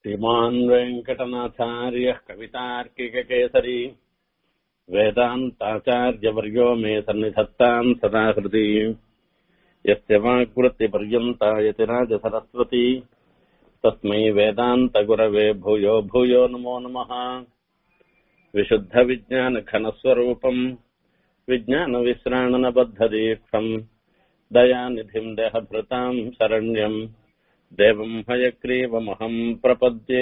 श्रीमान् वेङ्कटनाथार्यः कवितार्किककेसरी वेदान्ताचार्यवर्यो मे सन्निधत्ताम् सदा हृदि यस्य वाक्वृत्तिपर्यन्ता यतिराजसरस्वती तस्मै वेदान्तगुरवे भूयो भूयो नमो नमः विशुद्धविज्ञानघनस्वरूपम् विज्ञानविश्राणनबद्धदीक्षम् दयानिधिम् देहभृताम् शरण्यम् தேவம் ஹயக்ரீவமகம் பிரபத்யே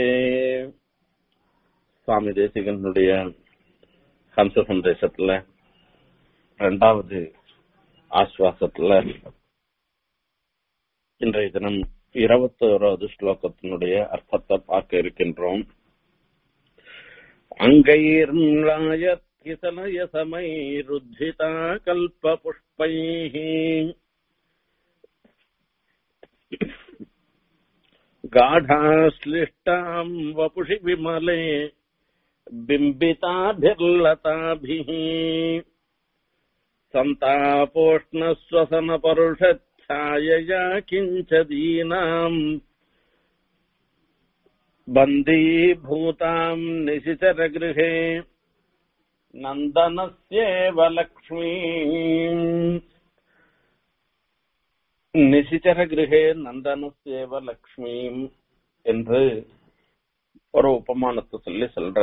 சுவாமி தேசிகனுடைய ஹம்ச சந்தேசத்துல ரெண்டாவது ஆஸ்வாசத்துல இன்றைய தினம் இருபத்தோராவது ஸ்லோகத்தினுடைய அர்த்தத்தை பார்க்க இருக்கின்றோம் அங்கைர்லாயத்கிசலய சமைருத்திதா கல்ப புஷ்பைः गाढाश्लिष्टाम् वपुषि विमले बिम्बिताभिर्लताभिः सन्तापोष्णश्वसनपरुषच्छायया किञ्चदीनाम् बन्दीभूताम् निशिचरगृहे नन्दनस्येव लक्ष्मी நிசிச்சர கிரகே நந்தனசேவ லக்ஷ்மியும் என்று ஒரு உபமானத்தை சொல்லி சொல்ற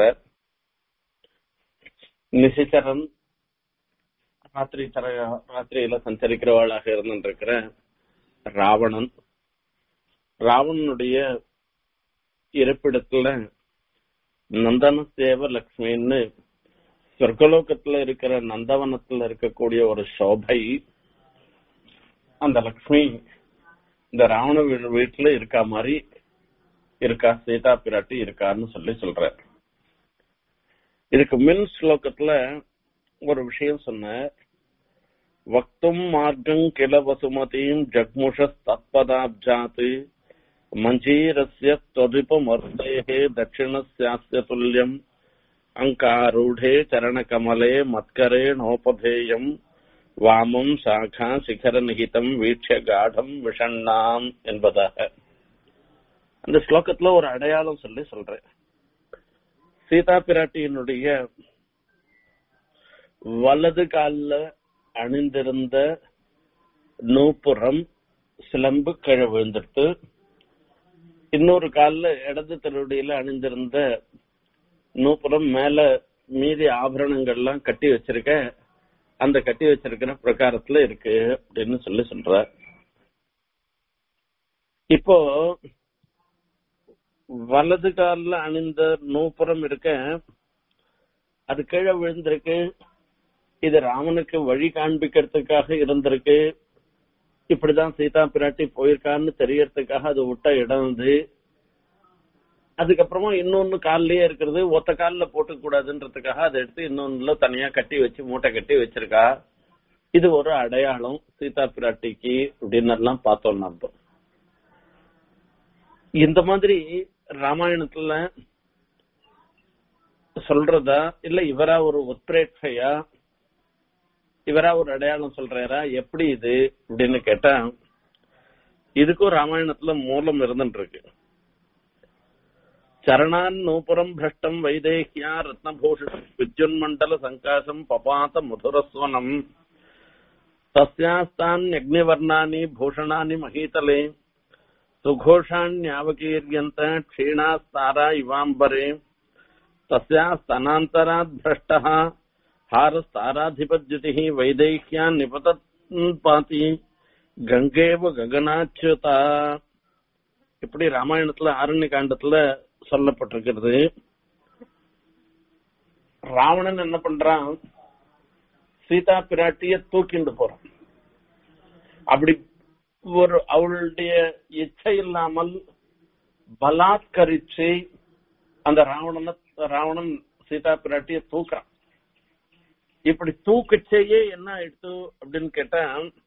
நிசிச்சரன் ராத்திரி தர ராத்திரியில சஞ்சரிக்கிறவளாக இருந்துருக்கிற ராவணன் ராவணனுடைய இருப்பிடத்துல நந்தனசேவ லக்ஷ்மின்னு சொர்க்கலோகத்துல இருக்கிற நந்தவனத்துல இருக்கக்கூடிய ஒரு சோபை அந்த லக்ஷ்மி இந்த ராவண வீட்டுல இருக்கா மாதிரி இருக்கா சீதா பிராட்டி இருக்கான்னு சொல்லி சொல்ற இதுக்கு மின் ஸ்லோகத்துல ஒரு விஷயம் சொன்ன வக்தும் மார்க்கம் கிள வசுமதியும் ஜக்முஷ தத்பதாப்ஜாத் மஞ்சீரஸ்ய त्वदिपमर्तेः दक्षिणस्यास्य तुल्यम् अङ्कारूढे चरणकमले मत्करेणोपधेयम् வாமம் சாகா சிகர நிகிதம் வீட்ச காடம் விஷண்ணாம் என்பதாக அந்த ஸ்லோகத்துல ஒரு அடையாளம் சொல்லி சொல்றேன் சீதா பிராட்டியினுடைய வலது காலில் அணிந்திருந்த நூப்புறம் சிலம்பு கீழே விழுந்துட்டு இன்னொரு காலில் இடது திருவடியில அணிந்திருந்த நூப்புறம் மேல மீதி ஆபரணங்கள்லாம் கட்டி வச்சிருக்க அந்த கட்டி வச்சிருக்கிற பிரகாரத்துல இருக்கு அப்படின்னு சொல்லி சொல்ற இப்போ வலது காலில் அணிந்த நூப்புறம் இருக்க அது கீழே விழுந்திருக்கு இது ராமனுக்கு வழி காண்பிக்கிறதுக்காக இருந்திருக்கு இப்படிதான் சீதா பிராட்டி போயிருக்கான்னு தெரியறதுக்காக அது விட்ட இடம் வந்து அதுக்கப்புறமா இன்னொன்னு கால்லயே இருக்கிறது ஒத்த கால்ல போட்டு கூடாதுன்றதுக்காக அதை எடுத்து இன்னொன்னுல தனியா கட்டி வச்சு மூட்டை கட்டி வச்சிருக்கா இது ஒரு அடையாளம் சீதா பிராட்டிக்கு அப்படின்னு எல்லாம் பார்த்தோம் நம்ம இந்த மாதிரி ராமாயணத்துல சொல்றதா இல்ல இவரா ஒரு உத்ரேட்சையா இவரா ஒரு அடையாளம் சொல்றாரா எப்படி இது அப்படின்னு கேட்டா இதுக்கும் ராமாயணத்துல மூலம் இருந்துட்டு இருக்கு చరణాన్ నూపురం భ్రష్టం వైదేహ్యా రత్నభూషితం విద్యున్మండల సంకాశం పపాత మధురస్వనం తస్యాస్తాన్యగ్నివర్ణాని భూషణాని మహీతలే సుఘోషాణ్యావకీర్యంత క్షీణాస్తారా ఇవాంబరే తస్యాస్తనాంతరాద్ భ్రష్ట హారస్తారాధిపద్యుతి వైదేహ్యా నిపతపాతి గంగేవ గగనాచ్యుత இப்படி ராமாயணத்துல ஆரண்ய காண்டத்துல சொல்லப்பட்டிருக்கிறது ராவணன் என்ன பண்றான் சீதா பிராட்டிய தூக்கிண்டு போறான் அப்படி ஒரு அவளுடைய இச்சை இல்லாமல் பலாத்கரிச்சு அந்த ராவணனை ராவணன் சீதா பிராட்டிய தூக்குறான் இப்படி தூக்கச்சேயே என்ன ஆயிடுத்து அப்படின்னு கேட்டா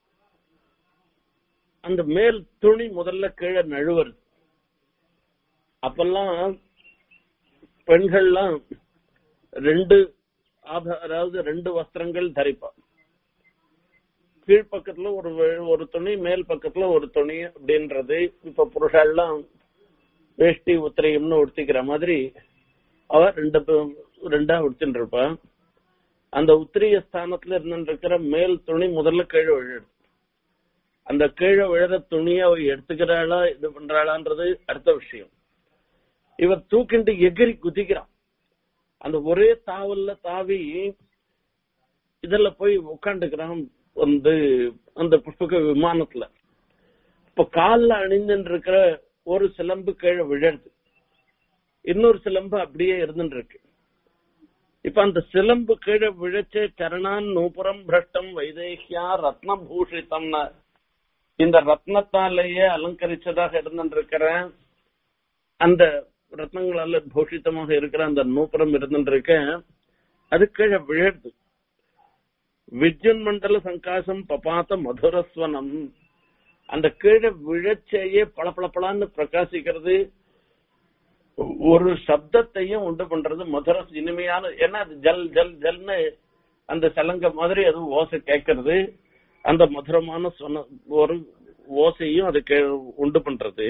அந்த மேல் துணி முதல்ல கீழே நழுவுறது அப்பெல்லாம் பெண்கள்லாம் ரெண்டு அதாவது ரெண்டு வஸ்திரங்கள் தரிப்பா கீழ்ப்பக்கத்துல ஒரு வெ- ஒரு துணி மேல் பக்கத்துல ஒரு துணி அப்படின்றது இப்ப புருஷெல்லாம் வேஷ்டி உத்திரையம்னு உடுத்திக்கிற மாதிரி அவ ரெண்டு பே- ரெண்டா உடுத்தின்னு இருப்பா அந்த உத்திரிய ஸ்தானத்துல இருந்துட்டு இருக்கிற மேல் துணி முதல்ல கீழே விழுது அந்த கீழே விழுற துணியை அவ எடுத்துக்கிறாளா இது பண்றாளான்றது அடுத்த விஷயம் இவர் தூக்கிண்டு எகிரி குதிக்கிறான் அந்த ஒரே தாவல்ல தாவி இதுல போய் உட்காந்துக்கிறான் வந்து அந்த புஷ்பக விமானத்துல இப்ப கால்ல அணிந்துட்டு இருக்கிற ஒரு சிலம்பு கீழே விழருது இன்னொரு சிலம்பு அப்படியே இருந்துட்டு இருக்கு இப்ப அந்த சிலம்பு கீழே விழச்ச சரணான் நூபுரம் பிரஷ்டம் வைதேகியா ரத்ன பூஷிதம்னா இந்த ரத்னத்தாலேயே அலங்கரிச்சதாக இருந்துட்டு இருக்கிற அந்த ரத்னங்களால பூஷிதமாக இருக்கிற அந்த நூபுரம் இருந்துட்டு இருக்க அது கீழே விழருது விஜயன் மண்டல சங்காசம் பபாத்த மதுரஸ்வனம் அந்த கீழே விழச்சையே பளபளபளன்னு பிரகாசிக்கிறது ஒரு சப்தத்தையும் உண்டு பண்றது மதுர இனிமையான ஏன்னா அது ஜல் ஜல் ஜல்னு அந்த சலங்க மாதிரி அது ஓசை கேட்கறது அந்த மதுரமான சொன்ன ஒரு ஓசையும் அது கே- உண்டு பண்றது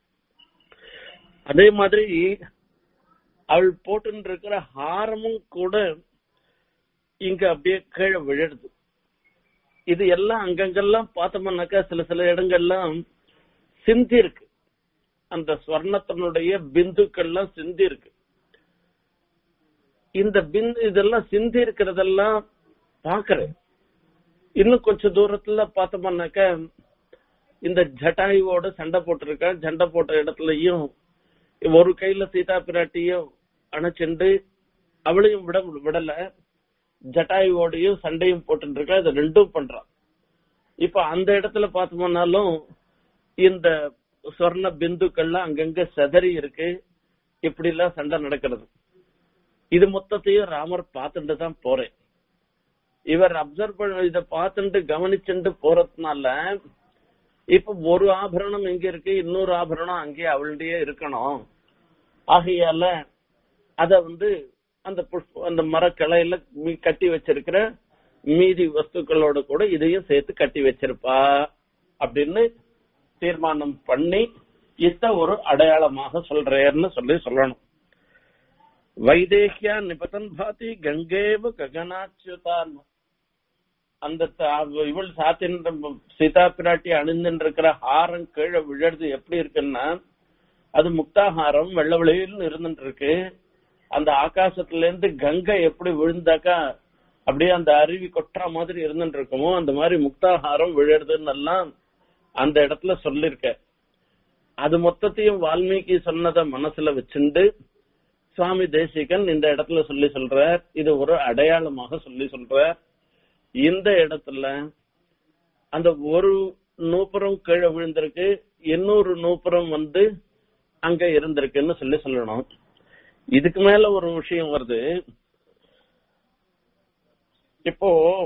அதே மாதிரி அவள் போட்டு இருக்கிற ஹாரமும் கூட இங்க அப்படியே கீழே விழுது இது எல்லாம் அங்கங்கெல்லாம் பார்த்தோம்னாக்கா சில சில இடங்கள்லாம் சிந்தி இருக்கு அந்த ஸ்வர்ணத்தினுடைய பிந்துக்கள்லாம் சிந்தி இருக்கு இந்த பிந்து இதெல்லாம் சிந்தி இருக்கிறதெல்லாம் பாக்குறேன் இன்னும் கொஞ்சம் தூரத்துல பார்த்தோம்னாக்கா இந்த ஜட்டாயுவோட சண்டை போட்டிருக்கா சண்டை போட்ட இடத்துலயும் ஒரு கையில சீதா பிராட்டியும் அணைச்சுண்டு அவளையும் விட விடல ஜட்டாயுவோடையும் சண்டையும் போட்டு இருக்கா இது ரெண்டும் பண்றான் இப்ப அந்த இடத்துல பார்த்தோம்னாலும் இந்த சொர்ண பிந்துக்கள்லாம் அங்கங்க செதறி இருக்கு இப்படி எல்லாம் சண்டை நடக்கிறது இது மொத்தத்தையும் ராமர் பார்த்துட்டு தான் போறேன் இவர் அப்சர்வ் பண்ண இத பார்த்துட்டு கவனிச்சுட்டு போறதுனால இப்ப ஒரு ஆபரணம் இங்க இருக்கு இன்னொரு ஆபரணம் அங்கே அவளுடைய இருக்கணும் ஆகையால அத வந்து அந்த புஷ்ப அந்த மரக்கிளையில மீ- கட்டி வச்சிருக்கிற மீதி வஸ்துக்களோட கூட இதையும் சேர்த்து கட்டி வச்சிருப்பா அப்படின்னு தீர்மானம் பண்ணி இத ஒரு அடையாளமாக சொல்றேன்னு சொல்லி சொல்லணும் வைதேகியா நிபதன் பாதி கங்கேவ ககனாச்சுதான் அந்த த- இவள் சாத்தின் சீதா பிராட்டி அணிந்துட்டு இருக்கிற ஹாரம் கீழே விழறது எப்படி இருக்குன்னா அது முக்தாஹாரம் வெள்ள வெளியில் இருந்துட்டு இருக்கு அந்த ஆகாசத்துல இருந்து கங்கை எப்படி விழுந்தாக்கா அப்படியே அந்த அருவி கொட்டுற மாதிரி இருந்துட்டு இருக்குமோ அந்த மாதிரி முக்தாஹாரம் விழுறதுன்னு எல்லாம் அந்த இடத்துல சொல்லிருக்க அது மொத்தத்தையும் வால்மீகி சொன்னதை மனசுல வச்சுண்டு சுவாமி தேசிகன் இந்த இடத்துல சொல்லி சொல்றார் இது ஒரு அடையாளமாக சொல்லி சொல்றார் இந்த இடத்துல அந்த ஒரு நூப்புறம் கீழே விழுந்திருக்கு இன்னொரு நூப்புறம் வந்து அங்க இருந்திருக்குன்னு சொல்லி சொல்லணும் இதுக்கு மேல ஒரு விஷயம் வருது இப்போ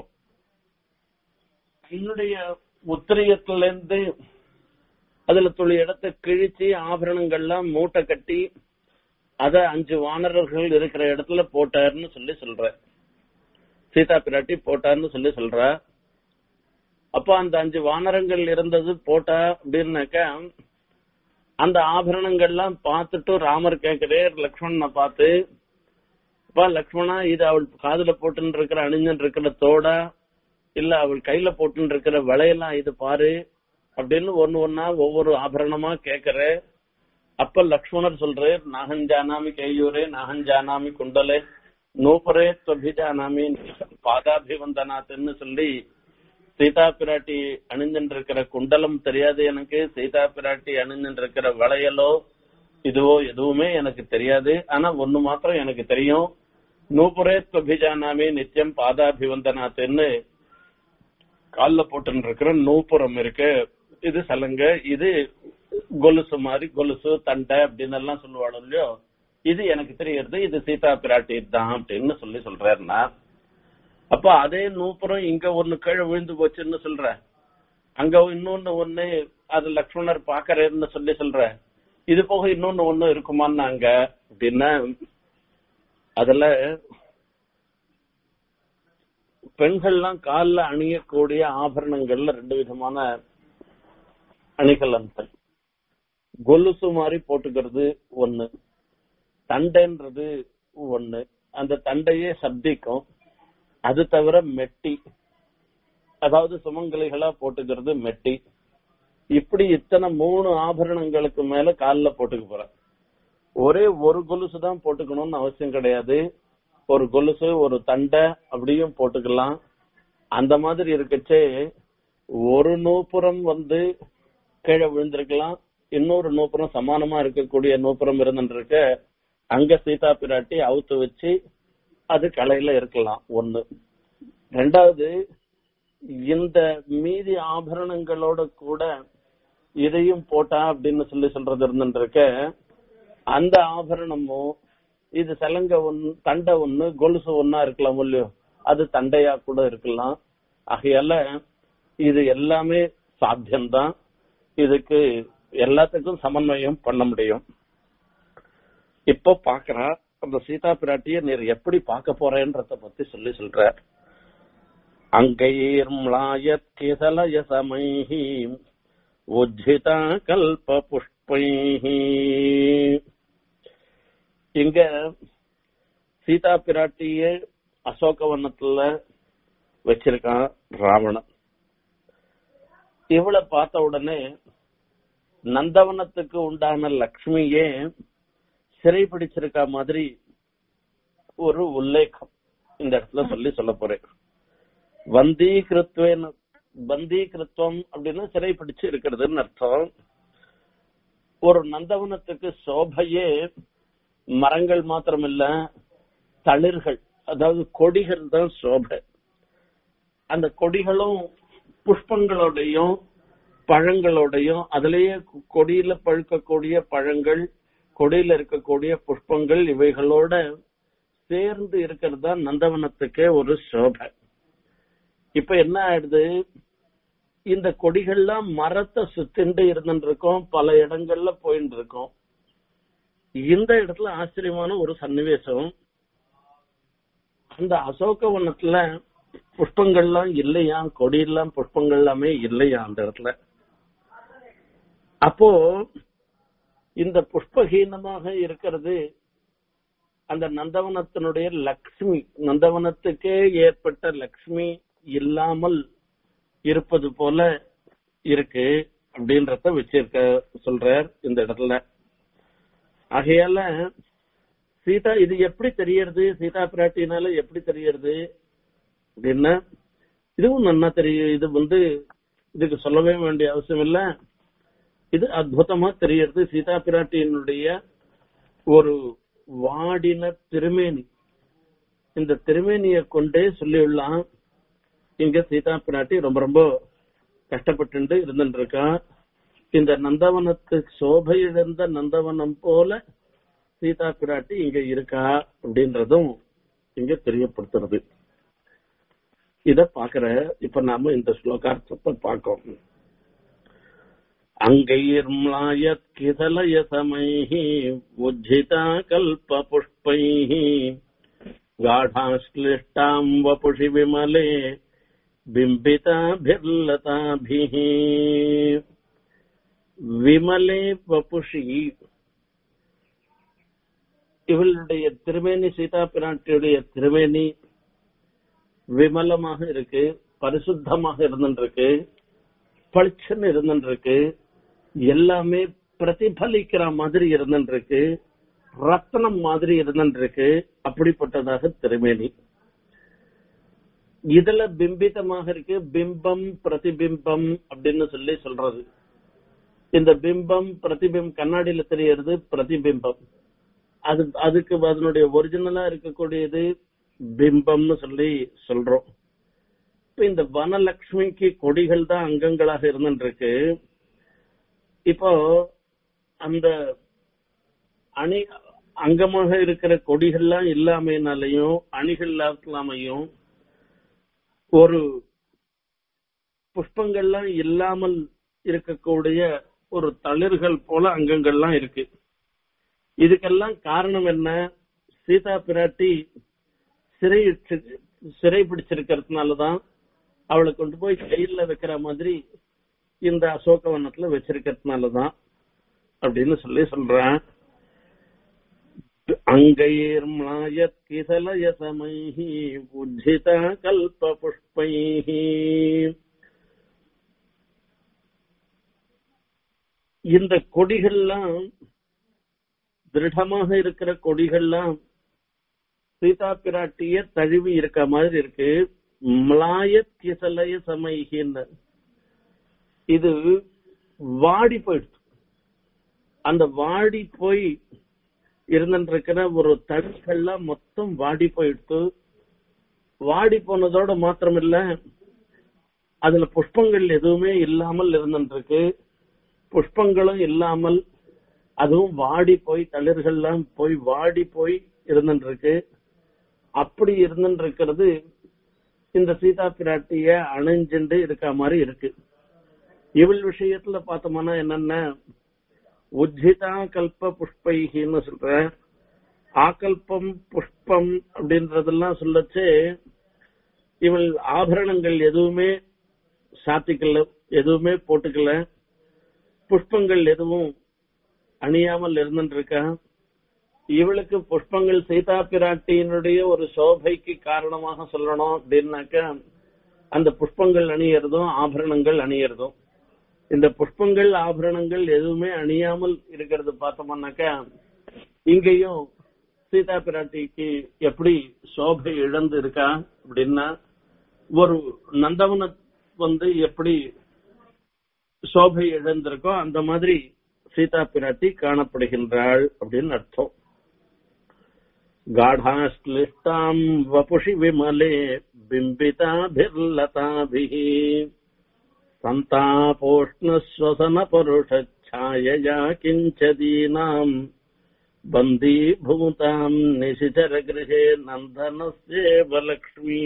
என்னுடைய உத்திரியத்துல இருந்து அதுல துளி இடத்தை கிழிச்சு ஆபரணங்கள்லாம் மூட்டை கட்டி அத அஞ்சு வானரர்கள் இருக்கிற இடத்துல போட்டாருன்னு சொல்லி சொல்ற சீதா பிராட்டி போட்டாருன்னு சொல்லி சொல்ற அப்ப அந்த அஞ்சு வானரங்கள் இருந்தது போட்டா அப்படின்னாக்கா அந்த ஆபரணங்கள்லாம் பார்த்துட்டு ராமர் கேட்கிறார் லக்ஷ்மணனை பார்த்து அப்பா லக்ஷ்மணா இது அவள் காதுல போட்டுன்னு இருக்கிற அணிஞ்சுன்னு இருக்கிற தோடா இல்ல அவள் கையில போட்டுன்னு இருக்கிற வளையெல்லாம் இது பாரு அப்படின்னு ஒண்ணு ஒன்னா ஒவ்வொரு ஆபரணமா கேக்குற அப்ப லக்ஷ்மணர் சொல்றாரு நாகஞ்சானாமி கையூரே நாகஞ்சானாமி குண்டலே நூபரே துவபிஜானாமி பாதாபிவந்தனாத்துன்னு சொல்லி சீதா பிராட்டி அணிந்துட்டு இருக்கிற குண்டலம் தெரியாது எனக்கு சீதா பிராட்டி அணிந்துட்டு இருக்கிற வளையலோ இதுவோ எதுவுமே எனக்கு தெரியாது ஆனா ஒண்ணு மாத்திரம் எனக்கு தெரியும் நூபுரே துவபிஜானாமி நித்தியம் பாதாபிவந்தனாத்துன்னு கால்ல போட்டுன்னு இருக்கிற நூப்புறம் இருக்கு இது சலங்க இது கொலுசு மாதிரி கொலுசு தண்டை அப்படின்னு எல்லாம் சொல்லுவாள் இல்லையோ இது எனக்கு தெரியறது இது சீதா பிராட்டி தான் அப்படின்னு சொல்லி சொல்றாருன்னா அப்ப அதே நூப்புறம் இங்க ஒண்ணு கீழே விழுந்து போச்சுன்னு சொல்ற அங்க இன்னொன்னு ஒண்ணு அது லக்ஷ்மணர் பாக்கறேன்னு சொல்லி சொல்ற இது போக இன்னொன்னு ஒண்ணு இருக்குமான்னு அங்க அப்படின்னா அதுல பெண்கள்லாம் கால்ல அணியக்கூடிய ஆபரணங்கள்ல ரெண்டு விதமான அணிகலன்கள் கொலுசு மாதிரி போட்டுக்கிறது ஒண்ணு தண்டைன்றது ஒண்ணு அந்த தண்டையே சப்திக்கும் அது தவிர மெட்டி அதாவது சுமங்கலிகளா போட்டுக்கிறது மெட்டி இப்படி இத்தனை மூணு ஆபரணங்களுக்கு மேல கால்ல போட்டுக்க போறேன் ஒரே ஒரு கொலுசு தான் போட்டுக்கணும்னு அவசியம் கிடையாது ஒரு கொலுசு ஒரு தண்டை அப்படியும் போட்டுக்கலாம் அந்த மாதிரி இருக்கச்சே ஒரு நூப்புறம் வந்து கீழே விழுந்திருக்கலாம் இன்னொரு நூப்புறம் சமானமா இருக்கக்கூடிய நூப்புறம் இருந்துருக்க அங்க சீதா பிராட்டி அவுத்து வச்சு அது கலையில இருக்கலாம் ஒண்ணு ரெண்டாவது இந்த மீதி ஆபரணங்களோட கூட இதையும் போட்டா அப்படின்னு சொல்லி சொல்றது இருந்துருக்க அந்த ஆபரணமும் இது சலங்க ஒன்னு தண்டை ஒண்ணு கொலுசு ஒன்னா இருக்கலாம் இல்லையோ அது தண்டையா கூட இருக்கலாம் ஆகையால இது எல்லாமே சாத்தியம்தான் இதுக்கு எல்லாத்துக்கும் சமன்வயம் பண்ண முடியும் இப்போ பாக்குறா அந்த சீதா பிராட்டிய நீர் எப்படி பார்க்க போறேன்றத பத்தி சொல்லி சொல்ற அங்கைர்ம்லாயத் கிசலய சமைஹி உஜ்ஜிதா கல்ப புஷ்பைஹி இங்க சீதா பிராட்டிய அசோகவனத்துல வச்சிருக்கான் ராவணன் இவளை பார்த்த உடனே நந்தவனத்துக்கு உண்டான லக்ஷ்மியே சிறை பிடிச்சிருக்க மாதிரி ஒரு உல்லேகம் இந்த இடத்துல சொல்லி சொல்ல போறேன் வந்தீகிருத்வேன் பந்தீகிருத்வம் அப்படின்னு சிறை பிடிச்சு இருக்கிறதுன்னு அர்த்தம் ஒரு நந்தவனத்துக்கு சோபையே மரங்கள் மாத்திரம் இல்ல தளிர்கள் அதாவது கொடிகள் தான் சோபை அந்த கொடிகளும் புஷ்பங்களோடையும் பழங்களோடையும் அதுலயே கொடியில பழுக்கக்கூடிய பழங்கள் கொடியில இருக்கக்கூடிய புஷ்பங்கள் இவைகளோட சேர்ந்து இருக்கிறது தான் நந்தவனத்துக்கே ஒரு சோபை இப்ப என்ன ஆயிடுது இந்த கொடிகள்லாம் மரத்தை சுத்திண்டு இருந்துட்டு இருக்கோம் பல இடங்கள்ல போயிட்டு இருக்கோம் இந்த இடத்துல ஆச்சரியமான ஒரு சன்னிவேசம் அந்த அசோகவனத்துல புஷ்பங்கள்லாம் இல்லையா கொடியெல்லாம் புஷ்பங்கள் எல்லாமே இல்லையா அந்த இடத்துல அப்போ இந்த புஷ்பஹீனமாக இருக்கிறது அந்த நந்தவனத்தினுடைய லக்ஷ்மி நந்தவனத்துக்கே ஏற்பட்ட லக்ஷ்மி இல்லாமல் இருப்பது போல இருக்கு அப்படின்றத வச்சிருக்க சொல்றார் இந்த இடத்துல ஆகையால சீதா இது எப்படி தெரியறது சீதா பிராட்டினால எப்படி தெரியறது அப்படின்னா இதுவும் நன்னா தெரியும் இது வந்து இதுக்கு சொல்லவே வேண்டிய அவசியம் இல்ல இது அற்புதமா தெரியறது சீதா பிராட்டியினுடைய ஒரு வாடின திருமேனி இந்த திருமேனியை கொண்டே சொல்லியுள்ளான் இங்க சீதா பிராட்டி ரொம்ப ரொம்ப கஷ்டப்பட்டு இருந்துட்டு இருக்கா இந்த நந்தவனத்து சோபை இழந்த நந்தவனம் போல சீதா பிராட்டி இங்க இருக்கா அப்படின்றதும் இங்க தெரியப்படுத்துறது இத பாக்குற இப்ப நாம இந்த ஸ்லோகார்த்தத்தை பார்க்கோம் அங்கைர்ம்லாயத் கிதலய சமைஹி உஜ்ஜிதா கல்ப புஷ்பைஹி गाढाश्लिष्टाम् वपुषि विमले बिम्बिताभिर्लताभिः விமலே வபுஷி இவளுடைய திருமேனி சீதா பிராட்டியுடைய திருமேனி விமலமாக இருக்கு பரிசுத்தமாக இருந்துருக்கு பளிச்சுன்னு இருந்துருக்கு எல்லாமே பிரதிபலிக்கிற மாதிரி இருந்துருக்கு ரத்னம் மாதிரி இருந்துருக்கு அப்படிப்பட்டதாக திருமேனி இதுல பிம்பிதமாக இருக்கு பிம்பம் பிரதிபிம்பம் அப்படின்னு சொல்லி சொல்றது இந்த பிம்பம் பிரதிபிம் கண்ணாடியில தெரியறது பிரதிபிம்பம் அது அதுக்கு அதனுடைய ஒரிஜினலா இருக்கக்கூடியது பிம்பம்னு சொல்லி சொல்றோம் இப்ப இந்த வனலட்சுமிக்கு கொடிகள் தான் அங்கங்களாக இருந்துருக்கு இப்போ அந்த அணி அங்கமாக இருக்கிற கொடிகள்லாம் இல்லாமையினாலையும் அணிகள் இல்லாமையும் ஒரு புஷ்பங்கள்லாம் இல்லாமல் இருக்கக்கூடிய ஒரு தளிர்கள் போல அங்கங்கள்லாம் இருக்கு இதுக்கெல்லாம் காரணம் என்ன சீதா பிராட்டி சிறை சிறை பிடிச்சிருக்கிறதுனாலதான் அவளை கொண்டு போய் கையில வைக்கிற மாதிரி இந்த அசோகவனத்துல வச்சிருக்கிறதுனாலதான் அப்படின்னு சொல்லி சொல்றேன் அங்கைர் மாயத் கிசலய சமைஹி உஜ்ஜித கல்ப புஷ்பைஹி இந்த கொடிகள்லாம் திருடமாக இருக்கிற கொடிகள்லாம் சீதா பிராட்டிய தழுவி இருக்க மாதிரி இருக்கு மலாயத் கிசலய சமைகின்னு இது வாடி போயிடுச்சு அந்த வாடி போய் இருந்துருக்கிற ஒரு தடுக்கெல்லாம் மொத்தம் வாடி போயிடுத்து வாடி போனதோட மாத்திரமில்ல அதுல புஷ்பங்கள் எதுவுமே இல்லாமல் இருந்துருக்கு புஷ்பங்களும் இல்லாமல் அதுவும் வாடி போய் தளிர்கள்லாம் போய் வாடி போய் இருந்துருக்கு அப்படி இருந்துருக்கிறது இந்த சீதா பிராட்டிய அணைஞ்சுண்டு இருக்க மாதிரி இருக்கு இவள் விஷயத்துல பார்த்தோம்னா என்னன்னா உஜ்ஜிதா கல்ப புஷ்பைகின்னு சொல்ற ஆகல்பம் புஷ்பம் அப்படின்றதெல்லாம் சொல்லச்சு இவள் ஆபரணங்கள் எதுவுமே சாத்திக்கல எதுவுமே போட்டுக்கல புஷ்பங்கள் எதுவும் அணியாமல் இருந்துருக்கா இவளுக்கு புஷ்பங்கள் சீதா பிராட்டியினுடைய ஒரு சோபைக்கு காரணமாக சொல்லணும் அப்படின்னாக்கா அந்த புஷ்பங்கள் அணியறதும் ஆபரணங்கள் அணியறதும் இந்த புஷ்பங்கள் ஆபரணங்கள் எதுவுமே அணியாமல் இருக்கிறது பார்த்தோம்னாக்கா இங்கேயும் சீதா பிராட்டிக்கு எப்படி சோபை இழந்து இருக்கா அப்படின்னா ஒரு நந்தவன வந்து எப்படி சோபை இழந்திருக்கோ அந்த மாதிரி சீதா பிராட்டி காணப்படுகின்றாள் அப்படின்னு அர்த்தம் காடாஸ்லிஷ்டாம் வபுஷி விமலே பிம்பிதாபிர்லதாபிः सन्तापोष्णश्वसनपरुषच्छायया किञ्चदीनाम् बन्दीभूताम् निशिचरगृहे நந்தனசேவ லக்ஷ்மி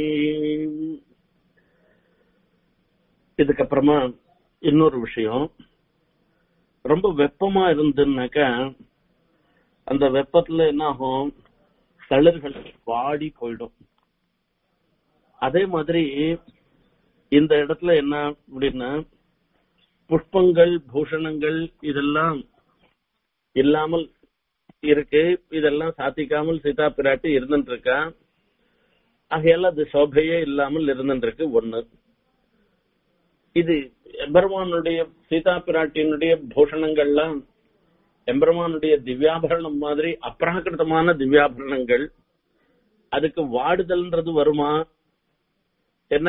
இதுக்கப்புறமா இன்னொரு விஷயம் ரொம்ப வெப்பமா இருந்துன்னாக்கா அந்த வெப்பத்துல என்ன ஆகும் தளிர்கள் வாடி போயிடும் அதே மாதிரி இந்த இடத்துல என்ன அப்படின்னா புஷ்பங்கள் பூஷணங்கள் இதெல்லாம் இல்லாமல் இருக்கு இதெல்லாம் சாத்திக்காமல் சீதா பிராட்டி இருந்துட்டு இருக்கா ஆகையால அது சோபையே இல்லாமல் இருந்துட்டு இருக்கு ஒண்ணு இது எம்பெருமானுடைய சீதா பிராட்டியினுடைய பூஷணங்கள்லாம் எம்பெருமானுடைய திவ்யாபரணம் மாதிரி அப்ராகிருதமான திவ்யாபரணங்கள் அதுக்கு வாடுதல்ன்றது வருமா என்ன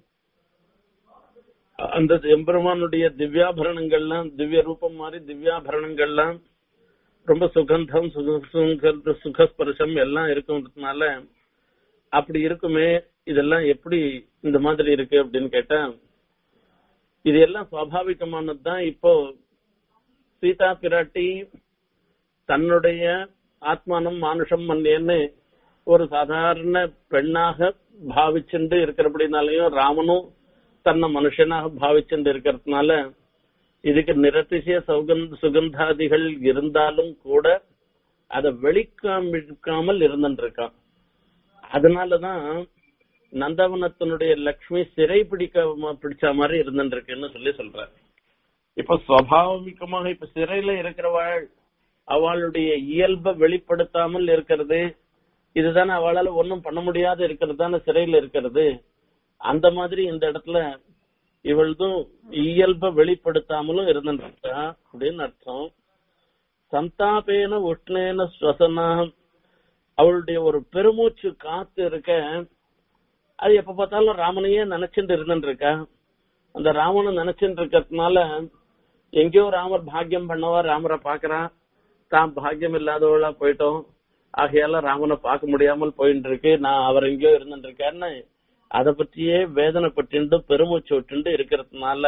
அந்த எம்பெருமானுடைய திவ்யாபரணங்கள்லாம் திவ்ய ரூபம் மாதிரி திவ்யாபரணங்கள்லாம் ரொம்ப சுகந்தம் சுக சுகஸ்பர்சம் எல்லாம் இருக்குன்றதுனால அப்படி இருக்குமே இதெல்லாம் எப்படி இந்த மாதிரி இருக்கு அப்படின்னு கேட்டா இது எல்லாம் சுவாபாவிகமானது தான் இப்போ சீதா பிராட்டி தன்னுடைய ஆத்மானம் மானுஷம் மன்னேன்னு ஒரு சாதாரண பெண்ணாக பாவிச்சுண்டு இருக்கிறபடினாலையும் ராமனும் தன்னை மனுஷனாக பாவிச்சுட்டு இருக்கிறதுனால இதுக்கு நிரதிசய சௌகந்த சுகந்தாதிகள் இருந்தாலும் கூட அதை வெளிக்காமிக்காமல் இருந்துருக்கான் அதனாலதான் நந்தவனத்தினுடைய லக்ஷ்மி சிறை பிடிக்க பிடிச்ச மாதிரி இருந்துருக்குன்னு சொல்லி சொல்ற இப்ப சுவாபாவிகமாக இப்ப சிறையில இருக்கிறவள் அவளுடைய இயல்பை வெளிப்படுத்தாமல் இருக்கிறது இதுதானே அவளால ஒன்னும் பண்ண முடியாத இருக்கிறது தானே சிறையில இருக்கிறது அந்த மாதிரி இந்த இடத்துல இவள்தும் இயல்பை வெளிப்படுத்தாமலும் இருந்துருக்கா அப்படின்னு அர்த்தம் சந்தாபேன உஷ்ணேன ஸ்வசனா அவளுடைய ஒரு பெருமூச்சு காத்து இருக்க அது எப்ப பார்த்தாலும் ராமனையே நினைச்சுட்டு இருந்துட்டு இருக்கா அந்த ராமனை நினைச்சுட்டு இருக்கிறதுனால எங்கேயோ ராமர் பாக்கியம் பண்ணவா ராமரை பாக்குறா தான் பாக்கியம் இல்லாதவளா போயிட்டோம் ஆகையால ராமனை பார்க்க முடியாமல் போயிட்டு இருக்கு நான் அவர் எங்கேயோ இருந்துட்டு இருக்கேன்னு அதை பற்றியே வேதனைப்பட்டு பெருமூச்சு விட்டு இருக்கிறதுனால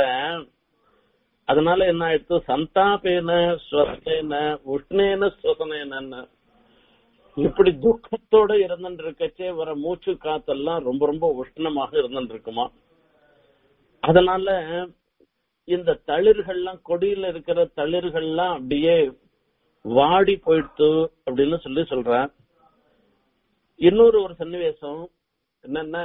அதனால என்ன ஆயிடுத்து சந்தாபேன ஸ்வசேன உஷ்ணேன ஸ்வசனேன இப்படி துக்கத்தோட இருந்துட்டு இருக்கச்சே வர மூச்சு காத்தெல்லாம் ரொம்ப ரொம்ப உஷ்ணமாக இருந்துட்டு இருக்குமா அதனால இந்த தளிர்கள்லாம் கொடியில இருக்கிற தளிர்கள்லாம் அப்படியே வாடி போயிடுத்து அப்படின்னு சொல்லி சொல்ற இன்னொரு ஒரு சன்னிவேசம் என்னன்னா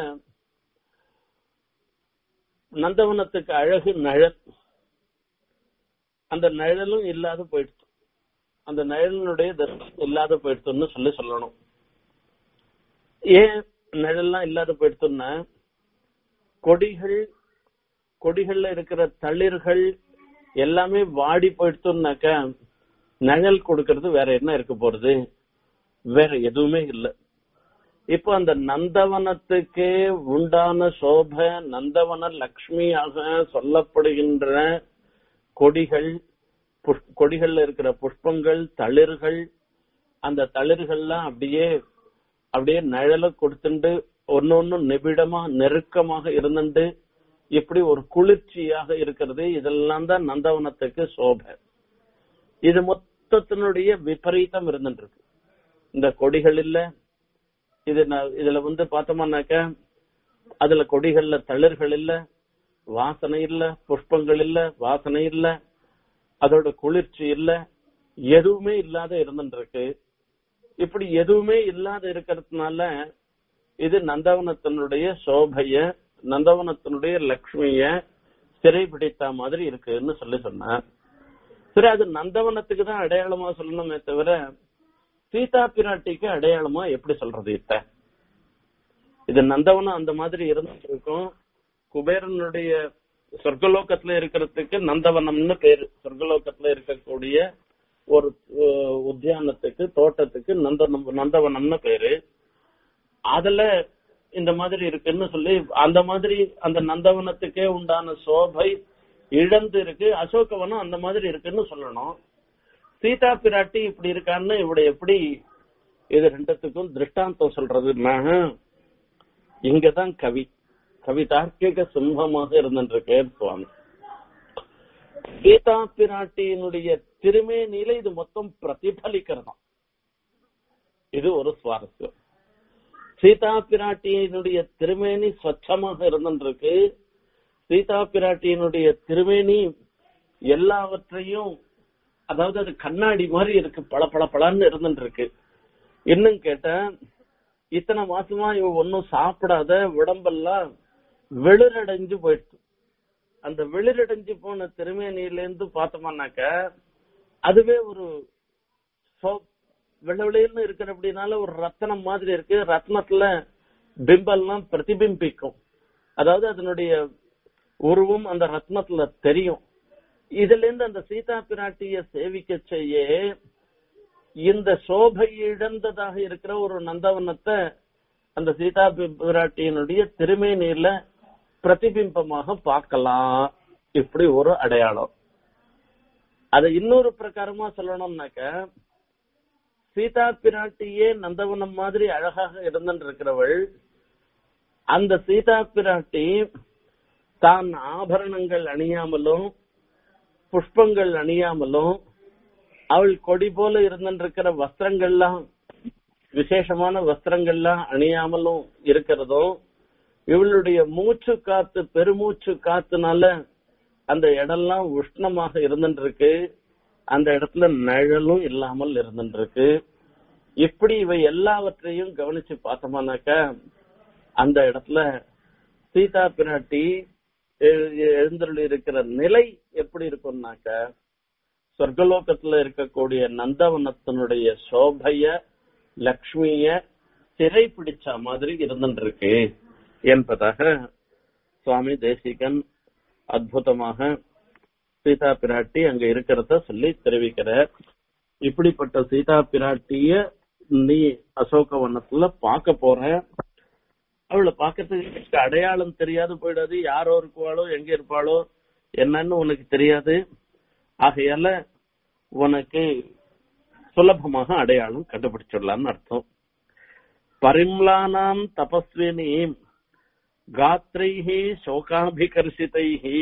நந்தவனத்துக்கு அழகு நிழல் அந்த நிழலும் இல்லாத போயிடுச்சு அந்த நிழலினுடைய தரிசனம் இல்லாத போயிடுத்துன்னு சொல்லி சொல்லணும் ஏன் நிழல்லாம் இல்லாத போயிடுத்துன்னா கொடிகள் கொடிகள்ல இருக்கிற தளிர்கள் எல்லாமே வாடி போயிடுத்துனாக்கா நிழல் கொடுக்கறது வேற என்ன இருக்க போறது வேற எதுவுமே இல்லை இப்போ அந்த நந்தவனத்துக்கே உண்டான சோப நந்தவன லக்ஷ்மியாக சொல்லப்படுகின்ற கொடிகள் புஷ்- கொடிகள்ல இருக்கிற புஷ்பங்கள் தளிர்கள் அந்த தளிர்கள்லாம் அப்படியே அப்படியே நிழல கொடுத்துண்டு ஒன்னொன்னு நிபிடமா நெருக்கமாக இருந்துட்டு இப்படி ஒரு குளிர்ச்சியாக இருக்கிறது இதெல்லாம் தான் நந்தவனத்துக்கு சோபை இது மொத்தத்தினுடைய விபரீதம் இருந்துட்டு இருக்கு இந்த கொடிகள் இல்ல இது நான் இதுல வந்து பார்த்தோம்னாக்க அதுல கொடிகள்ல தளிர்கள் இல்ல வாசனை இல்ல புஷ்பங்கள் இல்ல வாசனை இல்ல அதோட குளிர்ச்சி இல்ல எதுவுமே இல்லாத இருந்துட்டு இருக்கு இப்படி எதுவுமே இல்லாத இருக்கிறதுனால இது நந்தவனத்தினுடைய சோபைய நந்தவனத்தினுடைய லக்ஷ்மிய சிறை பிடித்த மாதிரி இருக்குன்னு சொல்லி சொன்னார் சரி அது நந்தவனத்துக்கு தான் அடையாளமா சொல்லணுமே தவிர சீதா பிராட்டிக்கு அடையாளமா எப்படி சொல்றது இத்த இது நந்தவனம் அந்த மாதிரி இருந்துட்டு இருக்கும் குபேரனுடைய சொர்க்கலோகத்துல இருக்கிறதுக்கு நந்தவனம்னு பேரு சொர்க்கலோகத்துல இருக்கக்கூடிய ஒரு அஹ், உத்தியானத்துக்கு தோட்டத்துக்கு நந்தனம் நந்தவனம்னு பேரு அதுல இந்த மாதிரி இருக்குன்னு சொல்லி அந்த மாதிரி அந்த நந்தவனத்துக்கே உண்டான சோபை இழந்து இருக்கு அசோகவனம் அந்த மாதிரி இருக்குன்னு சொல்லணும் சீதா பிராட்டி இப்படி இருக்கான்னு இவட எப்படி இது ரெண்டுத்துக்கும் திருஷ்டாந்தம் சொல்றதுன்னா இங்கதான் கவி கவி தார்க்கிக சிம்மமாக இருந்துருக்கேன் சுவாமி சீதா பிராட்டியினுடைய திருமேனியில இது மொத்தம் பிரதிபலிக்கிறதாம் இது ஒரு சுவாரஸ்யம் சீதா பிராட்டியினுடைய திருமேனி ஸ்வச்சமாக இருந்துருக்கு சீதா பிராட்டியினுடைய திருமேனி எல்லாவற்றையும் அதாவது அது கண்ணாடி மாதிரி இருக்கு பள பள பளன்னு இருந்துட்டு இருக்கு இன்னும் கேட்டா இத்தனை மாசமா இவ ஒன்னும் சாப்பிடாத உடம்பெல்லாம் வெளிரடைஞ்சு போயிடுச்சு அந்த வெளிரடைஞ்சு போன திருமேனியில இருந்து பார்த்தோம்னாக்க அதுவே ஒரு சோ- வெள்ளை வெளியன்னு இருக்கிற அப்படின்னால ஒரு ரத்தனம் மாதிரி இருக்கு ரத்னத்துல பிம்பம்லாம் பிரதிபிம்பிக்கும் அதாவது அதனுடைய உருவம் அந்த ரத்னத்துல தெரியும் இதுல இருந்து அந்த சீதா பிராட்டிய சேவிக்க செய்ய இந்த சோபை இழந்ததாக இருக்கிற ஒரு நந்தவனத்தை அந்த சீதா பி- பிராட்டியினுடைய திருமேனியில பிரதிபிம்பமாக பார்க்கலாம் இப்படி ஒரு அடையாளம் அதை இன்னொரு பிரகாரமா சொல்லணும்னாக்க சீதா பிராட்டியே நந்தவனம் மாதிரி அழகாக இருந்துட்டு இருக்கிறவள் அந்த சீதா பிராட்டி தான் ஆபரணங்கள் அணியாமலும் புஷ்பங்கள் அணியாமலும் அவள் கொடி போல இருந்திருக்கிற வஸ்திரங்கள்லாம் விசேஷமான வஸ்திரங்கள்லாம் அணியாமலும் இருக்கிறதும் இவளுடைய மூச்சு காத்து பெருமூச்சு காத்துனால அந்த இடம்லாம் உஷ்ணமாக இருந்துருக்கு அந்த இடத்துல நிழலும் இல்லாமல் இருந்துருக்கு இப்படி இவை எல்லாவற்றையும் கவனிச்சு பார்த்தோம்னாக்க அந்த இடத்துல சீதா பிராட்டி எழுந்தருள் இருக்கிற நிலை எப்படி இருக்கும்னாக்க சொர்க்கலோகத்துல இருக்கக்கூடிய நந்தவனத்தினுடைய சோபைய லக்ஷ்மிய சிறை பிடிச்ச மாதிரி இருந்துருக்கு என்பதாக சுவாமி தேசிகன் அற்புதமாக சீதா பிராட்டி அங்க இருக்கிறத சொல்லி தெரிவிக்கிறார் இப்படிப்பட்ட சீதா பிராட்டிய நீ அசோகவனத்துல பார்க்க போற அவளை பார்க்கறதுக்கு அடையாளம் தெரியாது போயிடாது யாரோ இருக்குவாளோ எங்க இருப்பாளோ என்னன்னு உனக்கு தெரியாது ஆகையால உனக்கு சுலபமாக அடையாளம் கண்டுபிடிச்சிடலாம்னு அர்த்தம் பரிம்லானாம் தபஸ்வினி காத்ரைஹி சோகாபிகர்ஷிதைஹி